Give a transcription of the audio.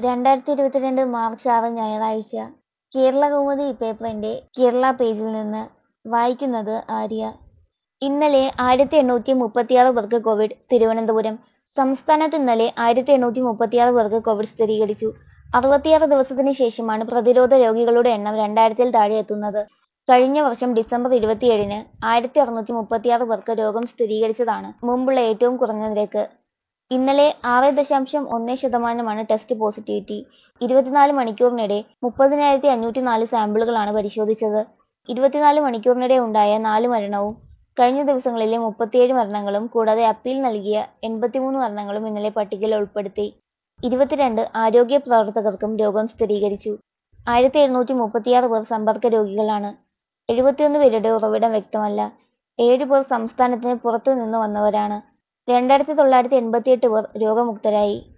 രണ്ടായിരത്തി ഇരുപത്തിരണ്ട് മാർച്ച് ആറ് ഞായറാഴ്ച കേരള കൗമുദി പേപ്പറിന്റെ കേരള പേജിൽ നിന്ന് വായിക്കുന്നത് ആര്യ ഇന്നലെ ആയിരത്തി എണ്ണൂറ്റി മുപ്പത്തിയാറ് പേർക്ക് കോവിഡ് തിരുവനന്തപുരം സംസ്ഥാനത്ത് ഇന്നലെ ആയിരത്തി എണ്ണൂറ്റി മുപ്പത്തിയാറ് പേർക്ക് കോവിഡ് സ്ഥിരീകരിച്ചു അറുപത്തിയാറ് ദിവസത്തിന് ശേഷമാണ് പ്രതിരോധ രോഗികളുടെ എണ്ണം രണ്ടായിരത്തിൽ താഴെ എത്തുന്നത് കഴിഞ്ഞ വർഷം ഡിസംബർ ഇരുപത്തിയേഴിന് ആയിരത്തി അറുന്നൂറ്റി മുപ്പത്തിയാറ് പേർക്ക് രോഗം സ്ഥിരീകരിച്ചതാണ് മുമ്പുള്ള ഏറ്റവും കുറഞ്ഞ നിരക്ക് ഇന്നലെ ആറ് ദശാംശം ഒന്ന് ശതമാനമാണ് ടെസ്റ്റ് പോസിറ്റിവിറ്റി ഇരുപത്തിനാല് മണിക്കൂറിനിടെ മുപ്പതിനായിരത്തി അഞ്ഞൂറ്റി നാല് സാമ്പിളുകളാണ് പരിശോധിച്ചത് ഇരുപത്തിനാല് മണിക്കൂറിനിടെ ഉണ്ടായ നാല് മരണവും കഴിഞ്ഞ ദിവസങ്ങളിലെ മുപ്പത്തിയേഴ് മരണങ്ങളും കൂടാതെ അപ്പീൽ നൽകിയ എൺപത്തിമൂന്ന് മരണങ്ങളും ഇന്നലെ പട്ടികയിൽ ഉൾപ്പെടുത്തി ഇരുപത്തിരണ്ട് ആരോഗ്യ പ്രവർത്തകർക്കും രോഗം സ്ഥിരീകരിച്ചു ആയിരത്തി എഴുന്നൂറ്റി മുപ്പത്തിയാറ് പേർ സമ്പർക്ക രോഗികളാണ് എഴുപത്തിയൊന്ന് പേരുടെ ഉറവിടം വ്യക്തമല്ല ഏഴ് പേർ സംസ്ഥാനത്തിന് പുറത്തു നിന്ന് വന്നവരാണ് രണ്ടായിരത്തി തൊള്ളായിരത്തി എൺപത്തിയെട്ട് പേർ രോഗമുക്തരായി